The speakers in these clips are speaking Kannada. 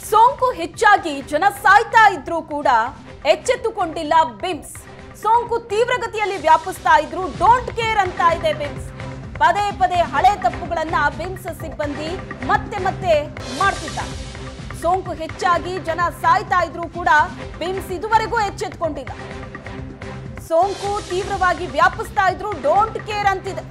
ಸೋಂಕು ಹೆಚ್ಚಾಗಿ ಜನ ಸಾಯ್ತಾ ಇದ್ರೂ ಕೂಡ ಎಚ್ಚೆತ್ತುಕೊಂಡಿಲ್ಲ ಬಿಮ್ಸ್ ಸೋಂಕು ತೀವ್ರಗತಿಯಲ್ಲಿ ವ್ಯಾಪಿಸ್ತಾ ಇದ್ರು ಡೋಂಟ್ ಕೇರ್ ಅಂತ ಇದೆ ಬಿಮ್ಸ್ ಪದೇ ಪದೇ ಹಳೆ ತಪ್ಪುಗಳನ್ನ ಬಿಮ್ಸ್ ಸಿಬ್ಬಂದಿ ಮತ್ತೆ ಮತ್ತೆ ಮಾಡ್ತಿದ್ದಾರೆ ಸೋಂಕು ಹೆಚ್ಚಾಗಿ ಜನ ಸಾಯ್ತಾ ಇದ್ರೂ ಕೂಡ ಬಿಮ್ಸ್ ಇದುವರೆಗೂ ಎಚ್ಚೆತ್ತುಕೊಂಡಿಲ್ಲ ಸೋಂಕು ತೀವ್ರವಾಗಿ ವ್ಯಾಪಿಸ್ತಾ ಇದ್ರು ಡೋಂಟ್ ಕೇರ್ ಅಂತಿದೆ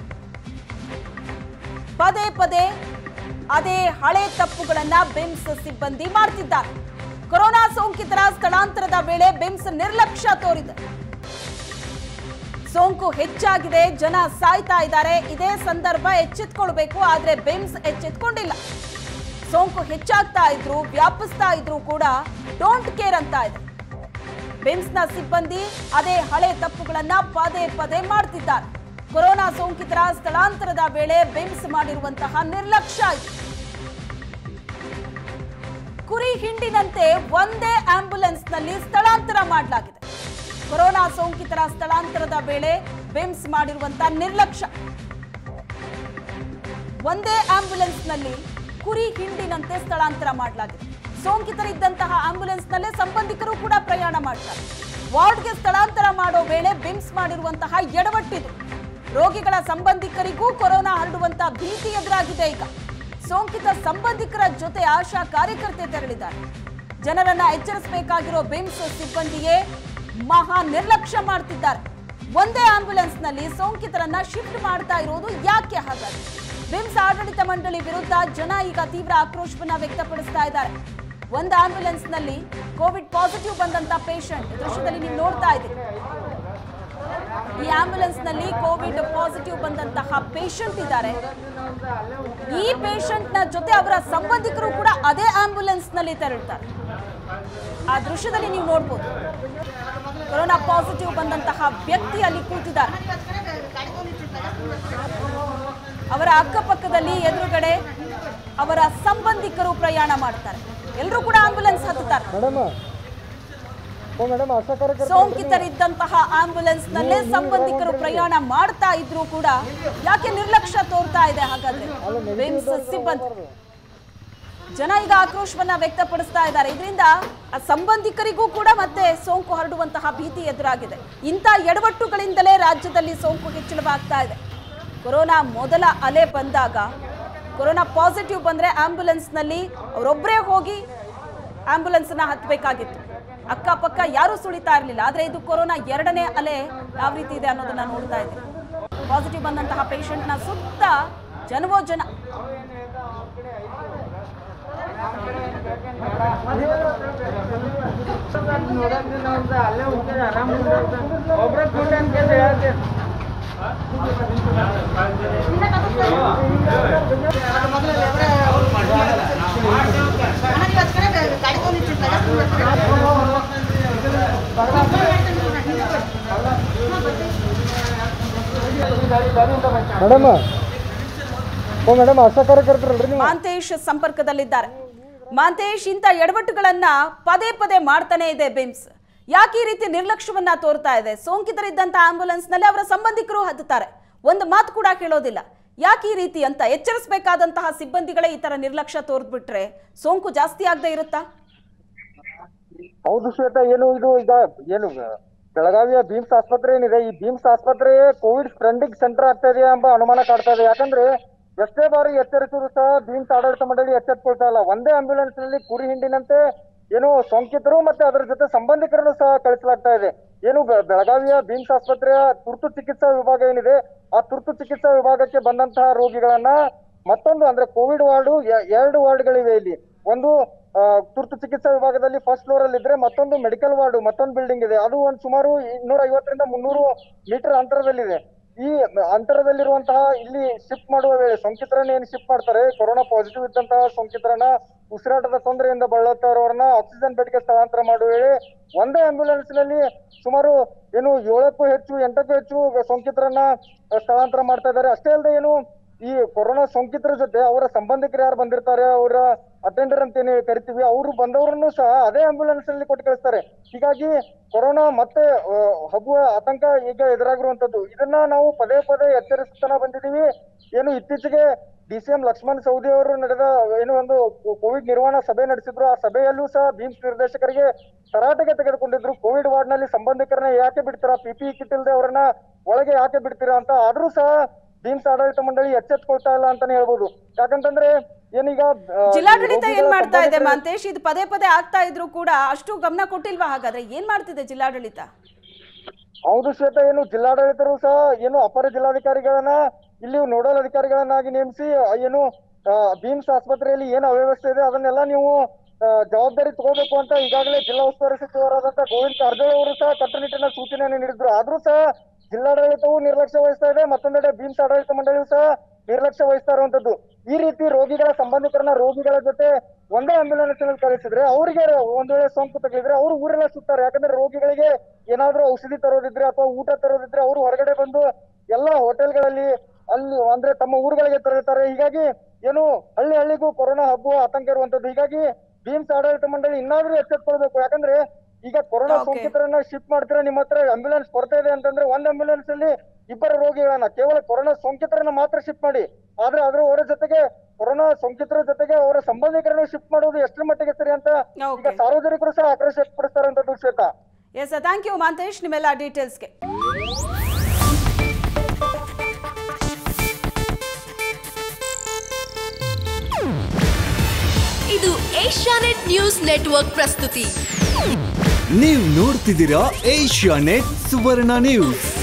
ಪದೇ ಪದೇ ಅದೇ ಹಳೆ ತಪ್ಪುಗಳನ್ನ ಬಿಮ್ಸ್ ಸಿಬ್ಬಂದಿ ಮಾಡ್ತಿದ್ದಾರೆ ಕೊರೋನಾ ಸೋಂಕಿತರ ಸ್ಥಳಾಂತರದ ವೇಳೆ ಬಿಮ್ಸ್ ನಿರ್ಲಕ್ಷ್ಯ ತೋರಿದೆ ಸೋಂಕು ಹೆಚ್ಚಾಗಿದೆ ಜನ ಸಾಯ್ತಾ ಇದ್ದಾರೆ ಇದೇ ಸಂದರ್ಭ ಎಚ್ಚೆತ್ಕೊಳ್ಬೇಕು ಆದ್ರೆ ಬಿಮ್ಸ್ ಎಚ್ಚೆತ್ಕೊಂಡಿಲ್ಲ ಸೋಂಕು ಹೆಚ್ಚಾಗ್ತಾ ಇದ್ರು ವ್ಯಾಪಿಸ್ತಾ ಇದ್ರು ಕೂಡ ಡೋಂಟ್ ಕೇರ್ ಅಂತ ಇದೆ ಬಿಮ್ಸ್ನ ಸಿಬ್ಬಂದಿ ಅದೇ ಹಳೆ ತಪ್ಪುಗಳನ್ನ ಪದೇ ಪದೇ ಮಾಡ್ತಿದ್ದಾರೆ ಕೊರೋನಾ ಸೋಂಕಿತರ ಸ್ಥಳಾಂತರದ ವೇಳೆ ಬಿಮ್ಸ್ ಮಾಡಿರುವಂತಹ ನಿರ್ಲಕ್ಷ್ಯ ಇದು ಕುರಿ ಹಿಂಡಿನಂತೆ ಒಂದೇ ಆಂಬ್ಯುಲೆನ್ಸ್ನಲ್ಲಿ ಸ್ಥಳಾಂತರ ಮಾಡಲಾಗಿದೆ ಕೊರೋನಾ ಸೋಂಕಿತರ ಸ್ಥಳಾಂತರದ ವೇಳೆ ಬಿಮ್ಸ್ ಮಾಡಿರುವಂತಹ ನಿರ್ಲಕ್ಷ್ಯ ಒಂದೇ ಆಂಬ್ಯುಲೆನ್ಸ್ನಲ್ಲಿ ಕುರಿ ಹಿಂಡಿನಂತೆ ಸ್ಥಳಾಂತರ ಮಾಡಲಾಗಿದೆ ಸೋಂಕಿತರಿದ್ದಂತಹ ಆಂಬ್ಯುಲೆನ್ಸ್ನಲ್ಲೇ ಸಂಬಂಧಿಕರು ಕೂಡ ಪ್ರಯಾಣ ಮಾಡ್ತಾರೆ ವಾರ್ಡ್ಗೆ ಸ್ಥಳಾಂತರ ಮಾಡೋ ವೇಳೆ ಬಿಮ್ಸ್ ಮಾಡಿರುವಂತಹ ಎಡವಟ್ಟಿದು ರೋಗಿಗಳ ಸಂಬಂಧಿಕರಿಗೂ ಕೊರೋನಾ ಹರಡುವಂತಹ ಭೀತಿ ಎದುರಾಗಿದೆ ಈಗ ಸೋಂಕಿತ ಸಂಬಂಧಿಕರ ಜೊತೆ ಆಶಾ ಕಾರ್ಯಕರ್ತೆ ತೆರಳಿದ್ದಾರೆ ಜನರನ್ನ ಎಚ್ಚರಿಸಬೇಕಾಗಿರೋ ಬಿಮ್ಸ್ ಸಿಬ್ಬಂದಿಯೇ ಮಹಾ ನಿರ್ಲಕ್ಷ್ಯ ಮಾಡ್ತಿದ್ದಾರೆ ಒಂದೇ ಆಂಬ್ಯುಲೆನ್ಸ್ನಲ್ಲಿ ಸೋಂಕಿತರನ್ನ ಶಿಫ್ಟ್ ಮಾಡ್ತಾ ಇರೋದು ಯಾಕೆ ಹಾಗಾದ್ರೆ ಬಿಮ್ಸ್ ಆಡಳಿತ ಮಂಡಳಿ ವಿರುದ್ಧ ಜನ ಈಗ ತೀವ್ರ ಆಕ್ರೋಶವನ್ನ ವ್ಯಕ್ತಪಡಿಸ್ತಾ ಇದ್ದಾರೆ ಒಂದು ಆಂಬ್ಯುಲೆನ್ಸ್ನಲ್ಲಿ ಕೋವಿಡ್ ಪಾಸಿಟಿವ್ ಬಂದಂತ ಪೇಷಂಟ್ ದೃಶ್ಯದಲ್ಲಿ ನೀವು ನೋಡ್ತಾ ಇದ್ದೀರಿ ಈ ಆಂಬ್ಯುಲೆನ್ಸ್ನಲ್ಲಿ ಕೋವಿಡ್ ಪಾಸಿಟಿವ್ ಬಂದಂತಹ ಪೇಷಂಟ್ ಇದ್ದಾರೆ ಈ ಪೇಷಂಟ್ ನ ಜೊತೆ ಅವರ ಸಂಬಂಧಿಕರು ಕೂಡ ಅದೇ ಆಂಬ್ಯುಲೆನ್ಸ್ ನಲ್ಲಿ ತೆರಳುತ್ತಾರೆ ಆ ದೃಶ್ಯದಲ್ಲಿ ನೀವು ನೋಡ್ಬೋದು ಕೊರೋನಾ ಪಾಸಿಟಿವ್ ಬಂದಂತಹ ವ್ಯಕ್ತಿ ಅಲ್ಲಿ ಕೂತಿದ್ದಾರೆ ಅವರ ಅಕ್ಕಪಕ್ಕದಲ್ಲಿ ಎದುರುಗಡೆ ಅವರ ಸಂಬಂಧಿಕರು ಪ್ರಯಾಣ ಮಾಡ್ತಾರೆ ಎಲ್ಲರೂ ಕೂಡ ಆಂಬ್ಯುಲೆನ್ಸ್ ಹತ್ತುತ್ತಾರೆ ಮೇಡಮ್ ಓ ಮೇಡಮ್ ಆಶಾ ಕಾರ್ಯಕರ್ತರು ಸೋಂಕಿತರಿದ್ದಂತಹ ಆಂಬ್ಯುಲೆನ್ಸ್ ನಲ್ಲೇ ಸಂಬಂಧಿಕರು ಪ್ರಯಾಣ ಮಾಡ್ತಾ ಇದ್ರು ಕೂಡ ಯಾಕೆ ನಿರ್ಲಕ್ಷ್ಯ ತೋರ್ತಾ ಇದೆ ಹಾಗಾದ್ರೆ ಬಿಮ್ಸ್ ಸಿಬ್ಬಂದಿ ಜನ ಈಗ ಆಕ್ರೋಶವನ್ನ ವ್ಯಕ್ತಪಡಿಸ್ತಾ ಇದ್ದಾರೆ ಇದರಿಂದ ಆ ಸಂಬಂಧಿಕರಿಗೂ ಕೂಡ ಮತ್ತೆ ಸೋಂಕು ಹರಡುವಂತಹ ಭೀತಿ ಎದುರಾಗಿದೆ ಇಂಥ ಎಡವಟ್ಟುಗಳಿಂದಲೇ ರಾಜ್ಯದಲ್ಲಿ ಸೋಂಕು ಹೆಚ್ಚಳವಾಗ್ತಾ ಇದೆ ಕೊರೋನಾ ಮೊದಲ ಅಲೆ ಬಂದಾಗ ಕೊರೋನಾ ಪಾಸಿಟಿವ್ ಬಂದ್ರೆ ಆಂಬ್ಯುಲೆನ್ಸ್ನಲ್ಲಿ ಅವರೊಬ್ಬರೇ ಹೋಗಿ ಆಂಬ್ಯುಲೆನ್ಸ್ನ ಹತ್ತಬೇಕಾಗಿತ್ತು ಅಕ್ಕಪಕ್ಕ ಯಾರೂ ಸುಳಿತಾ ಇರಲಿಲ್ಲ ಆದರೆ ಇದು ಕೊರೋನಾ ಎರಡನೇ ಅಲೆ ಯಾವ ರೀತಿ ಇದೆ ಅನ್ನೋದನ್ನ ನೋಡ್ತಾ ಇದ್ದೀವಿ ಪಾಸಿಟಿವ್ ಬಂದಂತಹ ಪೇಷಂಟ್ನ ಸುತ್ತ ಜನವೋ ಜನ ಅಲ್ಲೇ ಹೋಗ್ತಾರೆ ಆರಾಮ್ ಒಬ್ರ ಫೋಟೋ ಅಂತ ಹೇಳ್ತೀನಿ ಮೇಡಮ್ ಓ ಮೇಡಮ್ ಆಶಾ ಕಾರ್ಯಕರ್ತರಲ್ರಿ ನೀವು ಮಾಂತೇಶ್ ಸಂಪರ್ಕದಲ್ಲಿದ್ದಾರೆ ಮಾಂತೇಶ್ ಇಂಥ ಎಡವಟ್ಟುಗಳನ್ನ ಪದೇ ಪದೇ ಮಾಡ್ತಾನೆ ಇದೆ ಬಿಮ್ಸ್ ಯಾಕೆ ಈ ರೀತಿ ನಿರ್ಲಕ್ಷ್ಯವನ್ನ ತೋರ್ತಾ ಇದೆ ಸೋಂಕಿತರಿದ್ದಂತ ಆಂಬ್ಯುಲೆನ್ಸ್ ನಲ್ಲಿ ಅವರ ಸಂಬಂಧಿಕರು ಹತ್ತುತ್ತಾರೆ ಒಂದು ಮಾತು ಕೂಡ ಕೇಳೋದಿಲ್ಲ ಯಾಕೆ ಈ ರೀತಿ ಅಂತ ಎಚ್ಚರಿಸಬೇಕಾದಂತಹ ಸಿಬ್ಬಂದಿಗಳೇ ಈ ತರ ನಿರ್ಲಕ್ಷ್ಯ ತೋರ್ದ್ಬಿಟ್ರೆ ಸೋಂಕು ಜಾಸ್ತಿ ಆಗದೆ ಇರುತ್ತಾ ಹೌದು ಶ್ವೇತಾ ಏನು ಇದು ಈಗ ಏನು ಬೆಳಗಾವಿಯ ಭೀಮ್ಸ್ ಆಸ್ಪತ್ರೆ ಏನಿದೆ ಈ ಭೀಮ್ಸ್ ಆಸ್ಪತ್ರೆ ಕೋವಿಡ್ ಸ್ಪ್ರೆಂಡಿಂಗ್ ಸೆಂಟರ್ ಆಗ್ತಾ ಇದೆ ಎಂಬ ಅನುಮಾನ ಕಾಡ್ತಾ ಇದೆ ಯಾಕಂದ್ರೆ ಎಷ್ಟೇ ಬಾರಿ ಎಚ್ಚರಿಸಿದ್ರು ಸಹ ಭೀಮ್ಸ್ ಆಡಳಿತ ಮಂಡಳಿ ಎಚ್ಚೆತ್ಕೊಳ್ತಾ ಇಲ್ಲ ಒಂದೇ ಆಂಬ್ಯುಲೆನ್ಸ್ ನಲ್ಲಿ ಕುರಿ ಹಿಂಡಿನಂತೆ ಏನು ಸೋಂಕಿತರು ಮತ್ತೆ ಅದರ ಜೊತೆ ಸಂಬಂಧಿಕರನ್ನು ಸಹ ಕಳಿಸಲಾಗ್ತಾ ಇದೆ ಏನು ಬೆ- ಬೆಳಗಾವಿಯ ಭೀಮ್ಸ್ ಆಸ್ಪತ್ರೆಯ ತುರ್ತು ಚಿಕಿತ್ಸಾ ವಿಭಾಗ ಏನಿದೆ ಆ ತುರ್ತು ಚಿಕಿತ್ಸಾ ವಿಭಾಗಕ್ಕೆ ಬಂದಂತಹ ರೋಗಿಗಳನ್ನ ಮತ್ತೊಂದು ಅಂದ್ರೆ ಕೋವಿಡ್ ವಾರ್ಡು ಎರಡು ವಾರ್ಡ್ಗಳಿವೆ ಇಲ್ಲಿ ಒಂದು ಆ, ತುರ್ತು ಚಿಕಿತ್ಸಾ ವಿಭಾಗದಲ್ಲಿ ಫಸ್ಟ್ ಫ್ಲೋರ್ ಅಲ್ಲಿ ಇದ್ರೆ ಮತ್ತೊಂದು ಮೆಡಿಕಲ್ ವಾರ್ಡ್ ಮತ್ತೊಂದು ಬಿಲ್ಡಿಂಗ್ ಇದೆ ಅದು ಒಂದು ಸುಮಾರು ಇನ್ನೂರ ಐವತ್ತರಿಂದ ಮುನ್ನೂರು ಮೀಟರ್ ಅಂತರದಲ್ಲಿದೆ ಈ ಅಂತರದಲ್ಲಿರುವಂತಹ ಇಲ್ಲಿ ಶಿಫ್ಟ್ ಮಾಡುವ ವೇಳೆ ಸೋಂಕಿತರನ್ನ ಏನು ಶಿಫ್ಟ್ ಮಾಡ್ತಾರೆ ಕೊರೋನಾ ಪಾಸಿಟಿವ್ ಇದ್ದಂತಹ ಸೋಂಕಿತರನ್ನ ಉಸಿರಾಟದ ತೊಂದರೆಯಿಂದ ಬಳಲುತ್ತಾ ಇರೋರನ್ನ ಆಕ್ಸಿಜನ್ ಬೆಡ್ಗೆ ಸ್ಥಳಾಂತರ ಮಾಡುವ ವೇಳೆ ಒಂದೇ ಆಂಬ್ಯುಲೆನ್ಸ್ ನಲ್ಲಿ ಸುಮಾರು ಏನು ಏಳಕ್ಕೂ ಹೆಚ್ಚು ಎಂಟಕ್ಕೂ ಹೆಚ್ಚು ಸೋಂಕಿತರನ್ನ ಅಹ್, ಸ್ಥಳಾಂತರ ಮಾಡ್ತಾ ಇದ್ದಾರೆ ಅಷ್ಟೇ ಅಲ್ಲದೆ ಏನು ಈ ಕೊರೋನಾ ಸೋಂಕಿತರ ಜೊತೆ ಅವರ ಸಂಬಂಧಿಕರು ಯಾರು ಬಂದಿರ್ತಾರೆ ಅವರ ಅಟೆಂಡರ್ ಅಂತ ಏನ್ ಕರಿತೀವಿ ಅವರು ಬಂದವರನ್ನು ಸಹ ಅದೇ ಆಂಬ್ಯುಲೆನ್ಸ್ ಅಲ್ಲಿ ಕೊಟ್ಟು ಕಳಿಸ್ತಾರೆ ಹೀಗಾಗಿ ಕೊರೋನಾ ಮತ್ತೆ ಆ, ಹಬ್ಬುವ ಆತಂಕ ಈಗ ಎದುರಾಗಿರುವಂತದ್ದು ಇದನ್ನ ನಾವು ಪದೇ ಪದೇ ಎಚ್ಚರಿಸ್ತಾನ ಬಂದಿದೀವಿ ಏನು ಇತ್ತೀಚೆಗೆ D C M Laxman Savadi ಅವರು ನಡೆದ ಏನು ಒಂದು ಕೋವಿಡ್ ನಿರ್ವಹಣಾ ಸಭೆ ನಡೆಸಿದ್ರು ಆ ಸಭೆಯಲ್ಲೂ ಸಹ ಬಿಮ್ಸ್ ನಿರ್ದೇಶಕರಿಗೆ ತರಾಟೆಗೆ ತೆಗೆದುಕೊಂಡಿದ್ರು ಕೋವಿಡ್ ವಾರ್ಡ್ ನಲ್ಲಿ ಸಂಬಂಧಿಕರನ್ನ ಯಾಕೆ ಬಿಡ್ತೀರಾ ಪಿಪಿ ಕಿಟ್ ಇಲ್ದೆ ಅವರನ್ನ ಒಳಗೆ ಯಾಕೆ ಬಿಡ್ತೀರಾ ಅಂತ ಆದ್ರೂ ಸಹ ಬಿಮ್ಸ್ ಆಡಳಿತ ಮಂಡಳಿ ಎಚ್ಚೆತ್ಕೊಳ್ತಾ ಇಲ್ಲ ಅಂತಾನೆ ಹೇಳ್ಬೋದು ಯಾಕಂತಂದ್ರೆ ಏನೀಗ ಆ, ಈ ಜಿಲ್ಲಾಡಳಿತ ಏನ್ ರೋಗಿಗಳ ಮಾಡ್ತಾ ಇದೆ ಸಂಬಂಧಿಕರ- ಮಾಂತೇಶ್ ಇದು ಪದೇ ಪದೇ ಆಗ್ತಾ ಇದ್ರು ಕೂಡ ಅಷ್ಟು ಗಮನ ಕೊಟ್ಟಿಲ್ವಾ ಹಾಗಾದ್ರೆ ಏನ್ ಮಾಡ್ತಿದೆ ಜಿಲ್ಲಾಡಳಿತ ಹೌದು ಶ್ವೇತ ಏನು ಜಿಲ್ಲಾಡಳಿತರು ಸಹ ಏನು ಅಪರ ಜಿಲ್ಲಾಧಿಕಾರಿಗಳನ್ನ ಇಲ್ಲಿ ನೋಡಲ್ ಅಧಿಕಾರಿಗಳನ್ನಾಗಿ ನೇಮಿಸಿ ಆ, ಏನು ಆ, ಬಿಮ್ಸ್ ಆಸ್ಪತ್ರೆಯಲ್ಲಿ ಏನು ಅವ್ಯವಸ್ಥೆ ಇದೆ ಅದನ್ನೆಲ್ಲ ನೀವು ಆ, ಜವಾಬ್ದಾರಿ ತಗೋಬೇಕು ಅಂತ ಈಗಾಗಲೇ ಜಿಲ್ಲಾ ಉಸ್ತುವಾರಿ ಸಚಿವರಾದಂತಹ ಗೋವಿಂದ ಕಾರಜೋಳ ಅವರು ಸಹ ಕಟ್ಟುನಿಟ್ಟಿನ ಸೂಚನೆಯನ್ನು ನೀಡಿದ್ರು ಆದ್ರೂ ಸಹ ಜಿಲ್ಲಾಡಳಿತವು ನಿರ್ಲಕ್ಷ್ಯ ವಹಿಸ್ತಾ ಇದೆ ಮತ್ತೊಂದೆಡೆ ಬಿಮ್ಸ್ ಆಡಳಿತ ಮಂಡಳಿಯು ಸಹ ನಿರ್ಲಕ್ಷ್ಯ ವಹಿಸ್ತಾ ಇರುವಂತದ್ದು ಈ ರೀತಿ ರೋಗಿಗಳ ಸಂಬಂಧಿಕರನ್ನ ರೋಗಿಗಳ ಜೊತೆ ಒಂದೇ ಆಂಬ್ಯುಲೆನ್ಸ್ ನಲ್ಲಿ ಕಳಿಸಿದ್ರೆ ಅವರಿಗೆ ಒಂದ್ ವೇಳೆ ಸೋಂಕು ತಗುಲಿದ್ರೆ ಅವರು ಊರೆಲ್ಲ ಸುತ್ತಾರೆ ಯಾಕಂದ್ರೆ ರೋಗಿಗಳಿಗೆ ಏನಾದ್ರೂ ಔಷಧಿ ತರೋದಿದ್ರೆ ಅಥವಾ ಊಟ ತರೋದಿದ್ರೆ ಅವರು ಹೊರಗಡೆ ಬಂದು ಎಲ್ಲಾ ಹೋಟೆಲ್ಗಳಲ್ಲಿ ಅಲ್ಲಿ ಅಂದ್ರೆ ತಮ್ಮ ಊರುಗಳಿಗೆ ತೆರಳುತ್ತಾರೆ ಹೀಗಾಗಿ ಏನು ಹಳ್ಳಿ ಹಳ್ಳಿಗೂ ಕೊರೋನಾ ಹಬ್ಬುವ ಆತಂಕ ಇರುವಂತದ್ದು ಹೀಗಾಗಿ ಬಿಮ್ಸ್ ಆಡಳಿತ ಮಂಡಳಿ ಇನ್ನಾದ್ರೂ ಎಚ್ಚೆತ್ಕೊಳ್ಬೇಕು ಯಾಕಂದ್ರೆ ಈಗ ಕೊರೋನಾ Okay. ಸೋಂಕಿತರನ್ನ ಶಿಫ್ಟ್ ಮಾಡ್ತೀರಾ ನಿಮ್ಮ ಹತ್ರ ಆಂಬ್ಯುಲೆನ್ಸ್ ಕೊರತೆ ಇದೆ ಅಂತಂದ್ರೆ ಒಂದ್ ಆಂಬ್ಯುಲೆನ್ಸ್ ಅಲ್ಲಿ ಇಬ್ಬರು ರೋಗಿಗಳನ್ನ ಕೇವಲ ಕೊರೋನಾ ಸೋಂಕಿತರನ್ನ ಮಾತ್ರ ಶಿಫ್ಟ್ ಮಾಡಿ ಆದ್ರೆ ಅದ್ರ ಅವರ ಜೊತೆಗೆ ಕೊರೋನಾ ಸೋಂಕಿತರ ಜೊತೆಗೆ ಅವರ ಸಂಬಂಧಿಕರನ್ನ ಶಿಫ್ಟ್ ಮಾಡೋದು ಎಷ್ಟರ ಮಟ್ಟಿಗೆ ಸರಿ ಅಂತ ಈಗ Okay. ಸಾರ್ವಜನಿಕರು ಸಹ ಆಕ್ರೋಶ ವ್ಯಕ್ತಪಡಿಸ್ತಾರಂತದ್ದು Shweta yes thank you Mantesh ನಿಮ್ಮೆಲ್ಲ ಡೀಟೇಲ್ಸ್ಗೆ ಇದು ಏಷ್ಯಾನೆಟ್ ನ್ಯೂಸ್ ನೆಟ್ವರ್ಕ್ ಪ್ರಸ್ತುತಿ ನೀವು ನೋಡ್ತಿದ್ದೀರಾ ಏಷ್ಯಾ ನೆಟ್ ಸುವರ್ಣ ನ್ಯೂಸ್